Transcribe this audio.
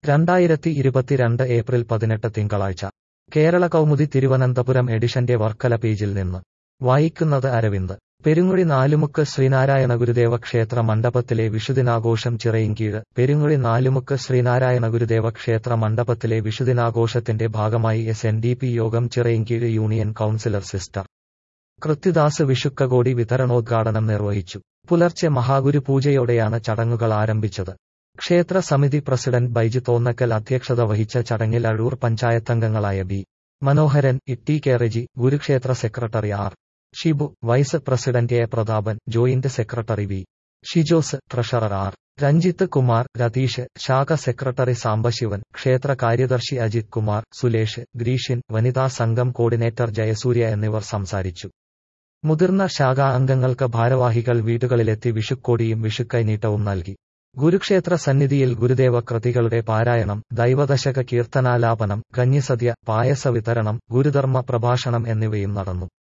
രണ്ടായിരത്തി ഇരുപത്തിരണ്ട് ഏപ്രിൽ പതിനെട്ട് തിങ്കളാഴ്ച കേരള കൗമുദി തിരുവനന്തപുരം എഡിഷന്റെ വർക്കല പേജിൽ നിന്ന് വായിക്കുന്നത് അരവിന്ദ് പെരുങ്ങുഴി നാലുമുക്ക് ശ്രീനാരായണ ഗുരുദേവ ക്ഷേത്ര മണ്ഡപത്തിലെ വിഷുദിനാഘോഷം ചിറയിൻകീഴ് പെരുങ്ങുഴി നാലുമുക്ക് ശ്രീനാരായണ ഗുരുദേവ ക്ഷേത്ര മണ്ഡപത്തിലെ വിഷുദിനാഘോഷത്തിന്റെ ഭാഗമായി എസ് എൻ ഡി പി യോഗം Chirayinkeezhu union councillor sister Krithyadas വിഷുക്കകോടി വിതരണോദ്ഘാടനം നിർവഹിച്ചു പുലർച്ചെ മഹാഗുരു പൂജയോടെയാണ് ചടങ്ങുകൾ ആരംഭിച്ചത് ക്ഷേത്ര സമിതി പ്രസിഡന്റ് ബൈജു തോന്നക്കൽ അധ്യക്ഷത വഹിച്ച ചടങ്ങിൽ അഴൂർ പഞ്ചായത്തംഗങ്ങളായ ബി മനോഹരൻ ഇട്ടി കെ റെജി ഗുരുക്ഷേത്ര secretary R Shibu vice president A Prathapan joint secretary V Shijos treasurer R Ranjith Kumar Ratheesh ശാഖ സെക്രട്ടറി സാംബശിവൻ ക്ഷേത്ര കാര്യദർശി അജിത് കുമാർ സുലേഷ് ഗ്രീഷ്യൻ വനിതാ സംഘം കോർഡിനേറ്റർ ജയസൂര്യ എന്നിവർ സംസാരിച്ചു മുതിർന്ന ശാഖാ അംഗങ്ങൾക്ക് ഭാരവാഹികൾ വീടുകളിലെത്തി വിഷുക്കോടിയും വിഷുക്കൈനീട്ടവും നൽകി ഗുരുക്ഷേത്ര സന്നിധിയിൽ ഗുരുദേവ കൃതികളുടെ പാരായണം ദൈവദശക കീർത്തനാലാപനം കഞ്ഞിസദ്യ പായസ വിതരണം ഗുരുധർമ്മ പ്രഭാഷണം എന്നിവയും നടന്നു